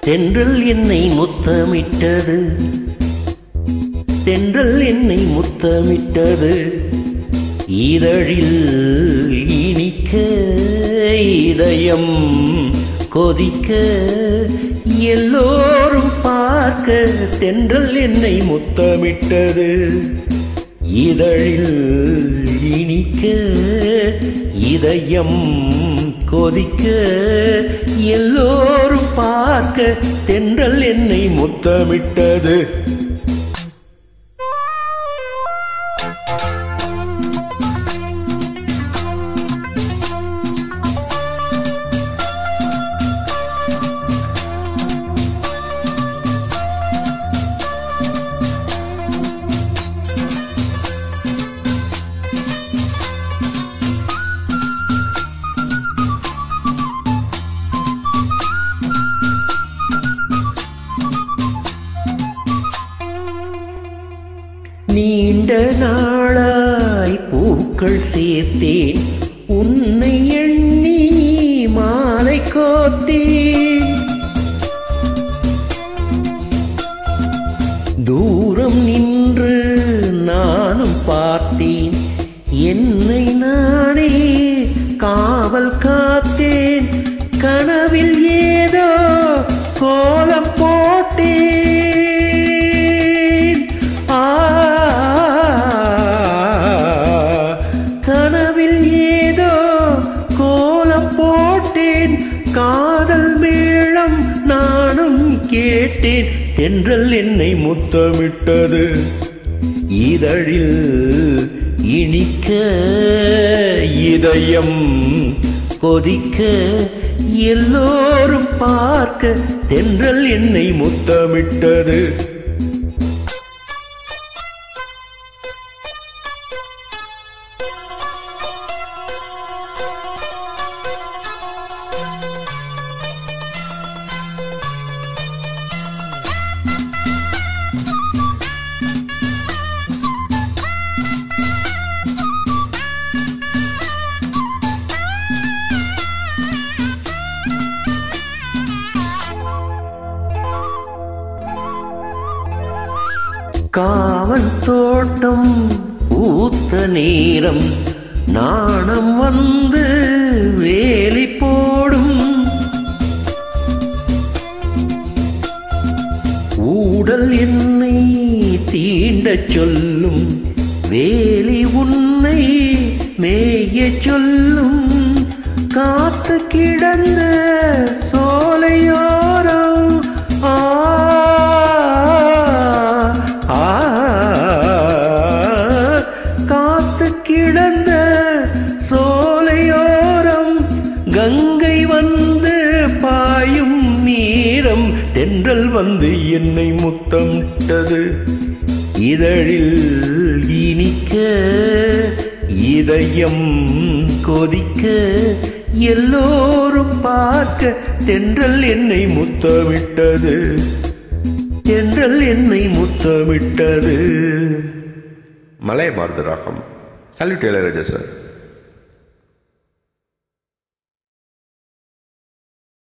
தென்றல் என்னை முத்தமிட்டது தென்றல் என்னை முத்தமிட்டது இதழில் இனிக்க இதயம் கொதிக்க எல்லோரும் பார்க்க தென்றல் என்னை முத்தமிட்டது இதழில் இனிக்க இதயம் கொதிக்க எல்லோரும் பார்க்க தென்றல் என்னை முத்தமிட்டது நீண்ட நாளாய் பூக்கள் சேர்த்தேன் உன்னை எண்ணி மாலை கோத்தேன் தூரம் நின்று நானும் பார்த்தேன் என்னை நானே காவல் காத்தேன் கனவில் ஏதோ கோலம் போட்டேன் ஆ கனவில் ஏதோ கோலம் போட்டேன் காதல் மேளம் நானும் கேட்டேன் தென்றல் என்னை முத்தமிட்டது இதழில் இனிக்க இதயம் கொதிக்க எல்லோரும் பார்க்க தென்றல் என்னை முத்தமிட்டது காவல் தோட்டம் பூத்த நேரம் நாணம் வந்து வேலி போடும் ஊடல் என்னை தீண்டச் சொல்லும் வேலி உன்னை மேய சொல்லும் காத்து கிடந்த சோலையோரம் ஆ ஆ, காத்து கிடந்த சோலையோரம் கங்கை வந்து பாயும் நீரம் தென்றல் வந்து என்னை முத்தமிட்டது இதழில் இனிக்க இதயம் கொதிக்க எல்லோரும் பார்க்க தென்றல் என்னை முத்தமிட்டது தென்றல் என்னை முத்தமிட்டது மலை பாரத ராகம் சல்யூட் இளையராஜா சார்